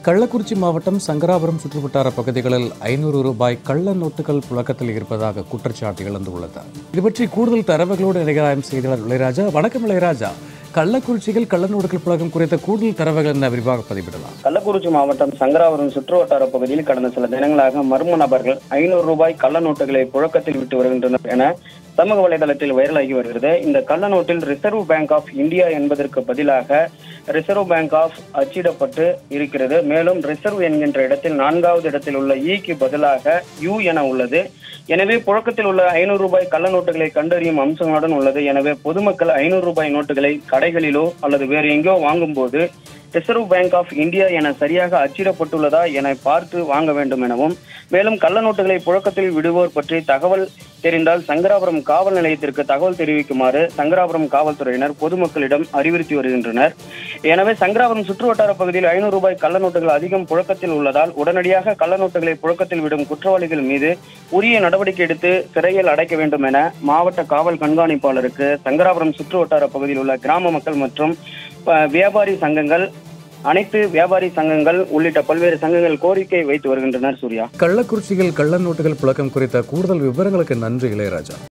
கள்ளக்குறிச்சி மாவட்டம் சங்கராபுரம் சுற்றுவட்டார பகுதிகளில் ஐநூறு ரூபாய் கள்ள நோட்டுகள் புழக்கத்தில் இருப்பதாக குற்றச்சாட்டு எழுந்துள்ளது இது பற்றி கூடுதல் தரவுகளோடு இணைகிறாயம் செய்தியாளர் இளையராஜா வணக்கம் இளையராஜா கள்ளக்குறிச்சியில் கள்ள நோட்டுகள் புழக்கம் குறித்த கூடுதல் தரவுகள் என்ன விரிவாக பதிவிடலாம் கள்ளக்குறிச்சி மாவட்டம் சங்கராபுரம் சுற்றுவட்டார பகுதியில் கடந்த சில தினங்களாக மர்ம நபர்கள் ஐநூறு ரூபாய் கள்ள நோட்டுகளை புழக்கத்தில் விட்டு வருகின்றனர் என சமூக வலைதளத்தில் வைரலாகி வருகிறது இந்த கள்ள நோட்டில் ரிசர்வ் பேங்க் ஆஃப் இந்தியா என்பதற்கு பதிலாக ரிசர்வ் பேங்க் ஆஃப் அச்சிடப்பட்டு இருக்கிறது மேலும் ரிசர்வ் என்கின்ற இடத்தில் நான்காவது இடத்தில் உள்ள ஈக்கு பதிலாக யூ என உள்ளது எனவே புழக்கத்தில் உள்ள ஐநூறு ரூபாய் கள்ள நோட்டுகளை கண்டறியும் அம்சங்களுடன் உள்ளது எனவே பொதுமக்கள் ஐநூறு ரூபாய் நோட்டுகளை கடைகளிலோ அல்லது வேறு எங்கேயோ வாங்கும்போது ரிசர்வ் பேங்க் ஆஃப் இந்தியா என சரியாக அச்சிடப்பட்டுள்ளதா என பார்த்து வாங்க வேண்டும் எனவும் மேலும் கள்ள நோட்டுகளை புழக்கத்தில் விடுவோர் பற்றி தகவல் தெரிந்தால் சங்கராபுரம் காவல் நிலையத்திற்கு தகவல் தெரிவிக்குமாறு சங்கராபுரம் காவல்துறையினர் பொதுமக்களிடம் அறிவுறுத்தி வருகின்றனர் எனவே சங்கராபுரம் சுற்றுவட்டார பகுதியில் ஐநூறு ரூபாய் கள்ள நோட்டுகள் அதிகம் புழக்கத்தில் உள்ளதால் உடனடியாக கள்ள நோட்டுகளை புழக்கத்தில் விடும் குற்றவாளிகள் மீது உரிய நடவடிக்கை எடுத்து சிறையில் அடைக்க வேண்டும் என மாவட்ட காவல் கண்காணிப்பாளருக்கு சங்கராபுரம் சுற்றுவட்டார பகுதியில் உள்ள கிராம மக்கள் மற்றும் அஹ், வியாபாரி சங்கங்கள் அனைத்து வியாபாரி சங்கங்கள் உள்ளிட்ட பல்வேறு சங்கங்கள் கோரிக்கை வைத்து வருகின்றனர் சூர்யா கள்ளக்குறிச்சியில் கள்ள நோட்டுகள் புழக்கம் குறித்த கூடுதல் விவரங்களுக்கு நன்றி இளையராஜா